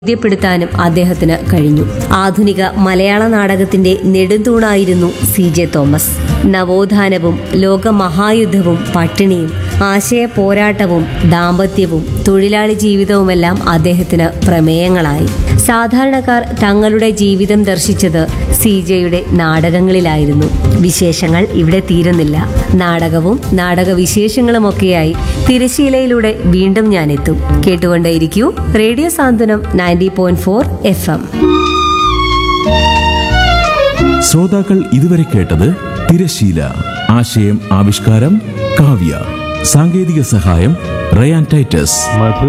ബോധ്യപ്പെടുത്താനും അദ്ദേഹത്തിന് കഴിഞ്ഞു ആധുനിക മലയാള നാടകത്തിന്റെ നെടുന്തൂണായിരുന്നു സി ജെ തോമസ് നവോത്ഥാനവും ലോകമഹായുദ്ധവും പട്ടിണിയും ആശയ പോരാട്ടവും ദാമ്പത്യവും തൊഴിലാളി ജീവിതവുമെല്ലാം അദ്ദേഹത്തിന് പ്രമേയങ്ങളായി സാധാരണക്കാർ തങ്ങളുടെ ജീവിതം ദർശിച്ചത് സി ജെയുടെ നാടകങ്ങളിലായിരുന്നു വിശേഷങ്ങൾ ഇവിടെ തീരുന്നില്ല നാടകവും നാടകവിശേഷങ്ങളുമൊക്കെയായി തിരശീലയിലൂടെ വീണ്ടും ഞാൻ എത്തും കേട്ടുകൊണ്ടേയിരിക്കൂ radio Santhwanam ninety point four F M ശ്രോതാക്കൾ ഇതുവരെ കേട്ടത് തിരശീല ആശയം ആവിഷ്കാരം കാവ്യ സാങ്കേതിക സഹായം റയാൻ ടൈറ്റസ് മധുര